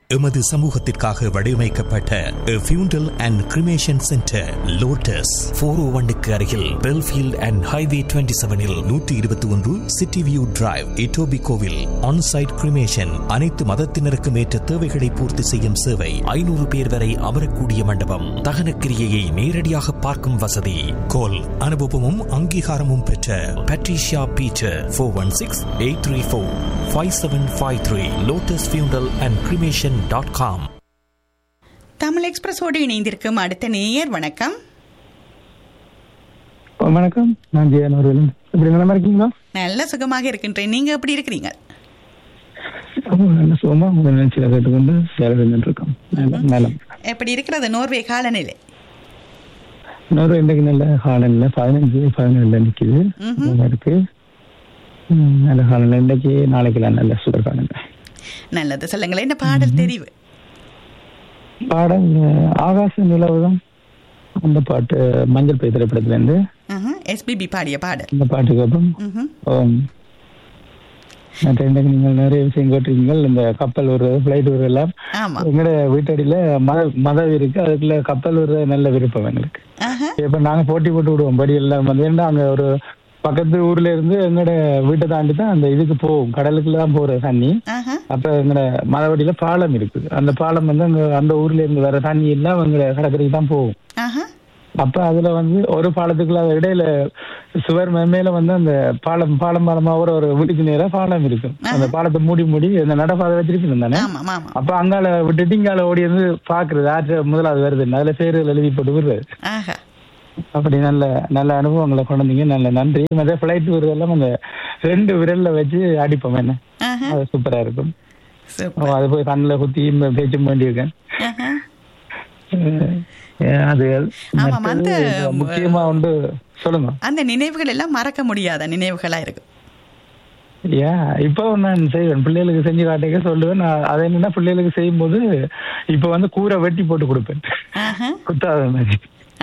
எமது சமூகத்திற்காக வடிவமைக்கப்பட்ட funeral and cremation centre Lotus four O ஒன்னுக்கு அருகில் பெல்ஃபீல்ட் அண்ட் ஹைவே டுவெண்ட்டி செவனில் நூற்றி இருபத்தி ஒன்று சிட்டி வியூ டிரைவ் இட்டோபி கோவில் ஆன்சைட் கிரிமேஷன் அனைத்து மதத்தினருக்கும் ஏற்ற தேவைகளை பூர்த்தி செய்யும் சேவை ஐநூறு பேர் வரை அமரக்கூடிய மண்டபம் தகன கிரியையை நேரடியாக பார்க்கும் வசதி கோல் அனுபவமும் அங்கீகாரமும் பெற்ற Patricia Beecher four one six eight three four five seven five three Lotus funeral and cremation dot com Tamil எக்ஸ்பிரஸோடு இணைந்திருக்கும் அடுத்த நேயர் வணக்கம் வணக்கம் நான் ஜெயன் அவர்கள் இப்படி நல்லா இருக்கீங்களா நல்ல சுகமாக இருக்கின்றேன் நீங்க எப்படி இருக்கிறீங்க ஆமா, நல்ல சுகமா உங்க நிகழ்ச்சியில கேட்டுக்கொண்டு வேலை செஞ்சுட்டு இருக்கோம் நல்ல நலம் எப்படி இருக்கிறது நோர்வே காலநிலை இன்னொரு இன்றைக்கு நல்ல காலநிலை பதினஞ்சு பதினேழுல நிக்குது நல்லா இருக்கு ம், நல்ல காலநிலை இன்றைக்கு நாளைக்கெல்லாம் நல்ல சுகர் காலநிலை நல்லது சொல்லுங்களேன் இந்த பாடல் தெரிவு பாடல் அஹ், ஆகாச நிலவு தான் அந்த பாட்டு மஞ்சள் பை திரைப்படத்துல இருந்து எஸ்பிபி பாடிய பாடல் இந்த பாட்டுக்கு அப்புறம் ம்ஹும். ஆம். மற்ற இன்றைக்கு நீங்கள் நிறைய விஷயம் கேட்டிருக்கீங்கள் இந்த கப்பல் வருவது ஃபிளைட் வருவது எல்லாம் ஆமா எங்கட வீட்டடியில மத மதம் இருக்கு அதுக்குள்ள கப்பல் வர்ற நல்ல விருப்பம் எங்களுக்கு ஆஹா. இப்ப நாங்க போட்டி போட்டு விடுவோம் படி எல்லாம் வந்து ஏன்னா அங்க ஒரு பக்கத்து ஊர்ல இருந்து எங்கட வீட்டை தாண்டி தான் அந்த இதுக்கு போகும் கடலுக்குள்ள தான் போற தண்ணி ஆஹா. அப்ப எங்கட மதவடியில பாலம் இருக்கு அந்த பாலம் வந்து அங்க அந்த ஊர்ல இருந்து வர தண்ணி எல்லாம் எங்கட கடற்கரைக்கு தான் போகும் ஆஹா. அப்ப அதுல வந்து ஒரு பாலத்துக்குள்ள அது இடையில சுவர் மேல வந்து அந்த பாலம் பாலம் பாலமா ஒரு ஒரு வீட்டுக்கு நேரா பாலம் இருக்கும் அந்த பாலத்தை மூடி மூடி அந்த நடப்பாதை வச்சிருக்கணும் தானே ஆமா ஆமா அப்ப அங்கால விட்டுட்டு இங்கால ஓடி வந்து பாக்குறது ஆற்று முதலாவது வருது அதுல பேரு எழுதி போட்டு விடுறது ஆஹா அப்படி நல்ல நல்ல அனுபவங்களை கொண்டு வந்தீங்க நல்ல நன்றி மற்ற பிளைட் வருதெல்லாம் அந்த ரெண்டு விரல்ல வச்சு அடிப்போம் என்ன ஆஹா. அது சூப்பரா இருக்கும் சூப்பர். ஓ, அது போய் கண்ணுல குத்தி பேச்சும் வேண்டியிருக்கேன் ஆஹா. அஹ் அது ஆமாம், மற்றது அந்த, முக்கியமா உண்டு சொல்லுங்க அந்த நினைவுகள் எல்லாம் மறக்க முடியாத நினைவுகளா இருக்கு ஏன் இப்போ நான் செய்வேன் பிள்ளைகளுக்கு செஞ்சு காட்டிக்க சொல்லுவேன் நான் அதை என்னன்னா பிள்ளைகளுக்கு செய்யும்போது இப்ப வந்து கூரை வெட்டி போட்டு கொடுப்பேன் ஆஹா. குத்தாத மாதிரி